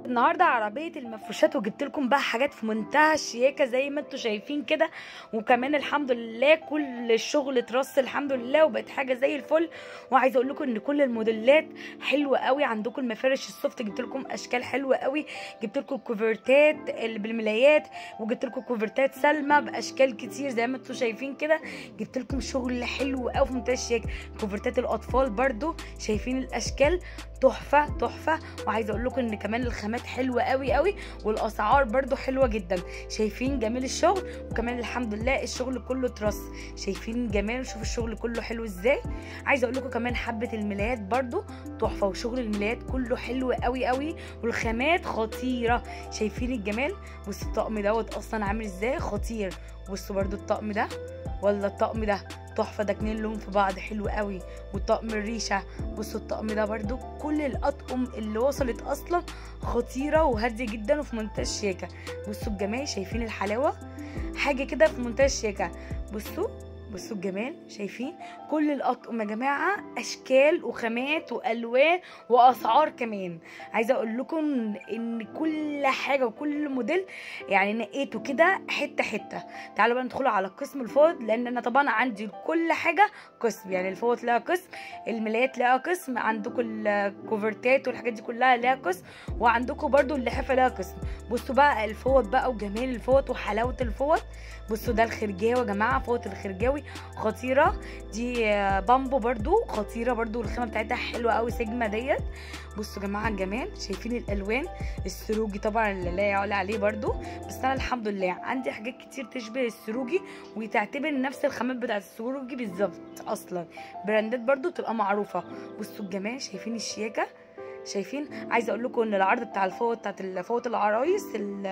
النهارده عربيه المفروشات وجبت لكم بقى حاجات في منتهى الشياكه زي ما انتم شايفين كده وكمان الحمد لله كل الشغل اترص الحمد لله وبقت حاجه زي الفل وعايزه اقول لكم ان كل الموديلات حلوه قوي عندكم المفارش السوفت جبت لكم اشكال حلوه قوي جبت لكم كوفرتات اللي بالملايات وجبت لكم كوفرتات سلمى باشكال كتير زي ما انتم شايفين كده جبت لكم شغل حلو قوي في منتهى الشياكه كوفرتات الاطفال برضو شايفين الاشكال تحفه تحفه وعايزه اقول لكم ان كمان الخامات حلوه قوي قوي والاسعار برضو حلوه جدا شايفين جمال الشغل وكمان الحمد لله الشغل كله ترص شايفين جمال شوف الشغل كله حلو ازاي عايزه اقول لكم كمان حبه الملايات برضو تحفه وشغل الملايات كله حلو قوي قوي والخامات خطيره شايفين الجمال بصوا الطقم دوت اصلا عامل ازاي خطير بصوا برضو الطقم ده ولا الطقم ده تحفه ده اتنين لون في بعض حلو قوي وطقم الريشه بصوا الطقم ده برضو كل الاطقم اللي وصلت اصلا خطيره وهاديه جدا وفي منتهى الشياكه بصوا الجمال شايفين الحلاوه حاجه كده في منتهى الشياكه بصوا بصوا الجمال شايفين كل الاطقم يا جماعه اشكال وخامات والوان واسعار كمان عايزه اقول لكم ان كل حاجه وكل موديل يعني نقيته كده حته حته تعالوا بقى ندخلوا على قسم الفوط لان انا طبعا عندي كل حاجه قسم يعني الفوط لها قسم الملايات لها قسم عندكم الكوفرتات والحاجات دي كلها لها قسم وعندكم برضو اللحافه لها قسم بصوا بقى الفوط بقى وجمال الفوط وحلاوه الفوط بصوا ده الخرجاوي يا جماعه فوط الخرجاوي خطيره دي بامبو برضو خطيره برضو الخامه بتاعتها حلوه قوي سيجما ديت بصوا يا جماعه الجمال شايفين الالوان السروجي طبعا اللي لا يعلى عليه برضو بس انا الحمد لله عندي حاجات كتير تشبه السروجي وتعتبر نفس الخامات بتاعت السروجي بالظبط اصلا براندات برضو تبقى معروفه بصوا الجمال شايفين الشياكه شايفين عايزه اقول لكم ان العرض بتاع الفوط بتاعت فوط العرايس ب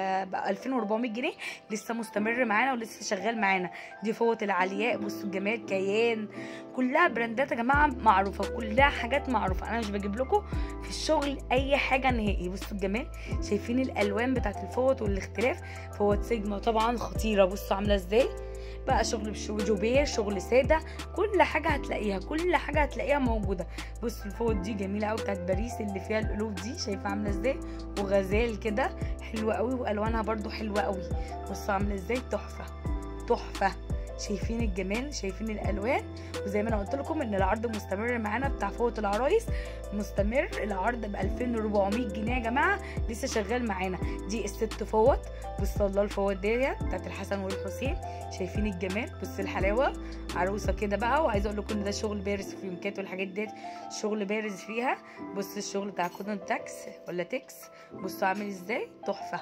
2400 جنيه لسه مستمر معانا ولسه شغال معانا دي فوط العلياء بصوا الجمال كيان كلها براندات يا جماعه معروفه كلها حاجات معروفه انا مش بجيب لكم في الشغل اي حاجه نهائي بصوا الجمال شايفين الالوان بتاعت الفوط والاختلاف فوط سيجما طبعا خطيره بصوا عامله ازاي بقى شغل بجوبير شغل ساده كل حاجه هتلاقيها كل حاجه هتلاقيها موجوده بصوا الفوط دي جميله قوي بتاعت باريس اللي فيها القلوب دي شايفه عامله ازاي وغزال كده حلوه قوي والوانها برده حلوه قوي بصوا عامله ازاي تحفه تحفه شايفين الجمال شايفين الالوان وزي ما انا قلت لكم ان العرض مستمر معانا بتاع فوط العرايس مستمر العرض ب 2400 جنيه يا جماعه لسه شغال معانا دي الست فوط بصوا الله الفوط ديت بتاعت الحسن والحسين شايفين الجمال بصوا الحلاوه عروسه كده بقى وعايزه اقول لكم ان ده شغل بارز في يمكات والحاجات ديت شغل بارز فيها بصوا الشغل بتاع كوتون تاكس ولا تكس بصوا عامل ازاي تحفه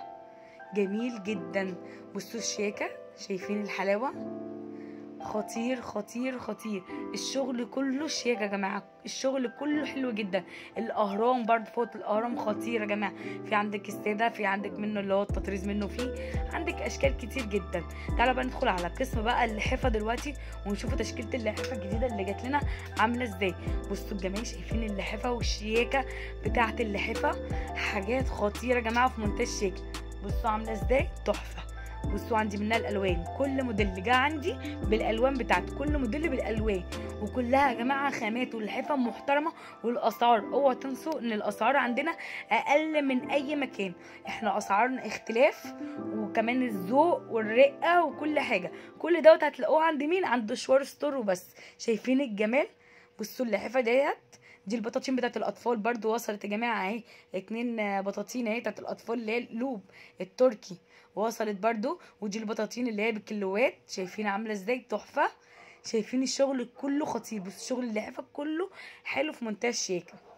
جميل جدا بصوا الشياكه شايفين الحلاوه خطير خطير خطير الشغل كله شياكه يا جماعه الشغل كله حلو جدا الاهرام برضه فوق الاهرام خطير يا جماعه في عندك الساده في عندك منه اللي هو التطريز منه فيه عندك اشكال كتير جدا تعالوا بقى ندخل على قسم بقى اللحافه دلوقتي ونشوفوا تشكيله اللحافه الجديده اللي جات لنا عامله ازاي بصوا الجمال شايفين اللحافه والشياكه بتاعه اللحافه حاجات خطيره يا جماعه في منتهى الشياكه بصوا عامله ازاي تحفه بصوا عندي منها الالوان كل موديل جه عندي بالالوان بتاعته كل موديل بالالوان وكلها يا جماعه خامات والحفه محترمه والاسعار اوعوا تنسوا ان الاسعار عندنا اقل من اي مكان احنا اسعارنا اختلاف وكمان الذوق والرقه وكل حاجه كل دوت هتلاقوه عند مين عند شوار ستور وبس شايفين الجمال بصوا اللحافه ديت دي البطاطين بتاعت الاطفال برضو وصلت يا جماعه اهي اتنين بطاطين اهي بتاعت الاطفال اللي هي اللوب التركي وصلت برضو ودي البطاطين اللي هي بالكيلوات شايفين عامله ازاي تحفه شايفين الشغل كله خطير بس الشغل اللحافه كله حلو في منتهى الشياكه